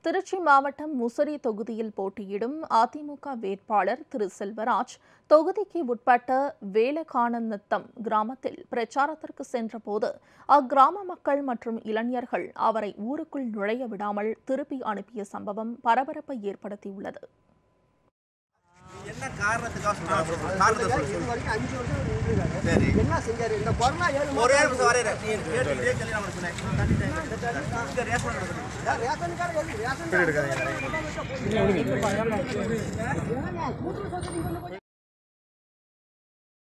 திருச்சி மாவட்டம் முசிறி தொகுதியில் போட்டியிடும் அதிமுக வேட்பாளர் திரு செல்வராஜ் தொகுதிக்கு உட்பட்ட வேலகானந்தம் கிராமத்தில் பிரச்சாரத்திற்கு சென்றபோது அக்கிராம மக்கள் மற்றும் இளைஞர்கள் அவரை ஊருக்குள் நுழைய விடாமல் திருப்பி அனுப்பிய சம்பவம் பரபரப்பை ஏற்படுத்தியுள்ளது என்ன காரணத்துக்காக சொன்னாங்க காரணத்தை சொல்லு, இது சொல்லு. வரைக்கும் அஞ்சு வருஷம் நின்றுருக்காரு. சரி என்ன செஞ்சாரு இந்த கொரோனா ஏழு ஒரே மாசம் நிமிஷம் வரையிற நீ கேட்டு இதே கேள்வி நான் உனக்கு சொன்னேன் இன்னும் தண்ணி tank எடுத்து இங்க ரேஷன் கடை இருக்கு. ரேஷன் கார்டு எதுக்கு? Ration card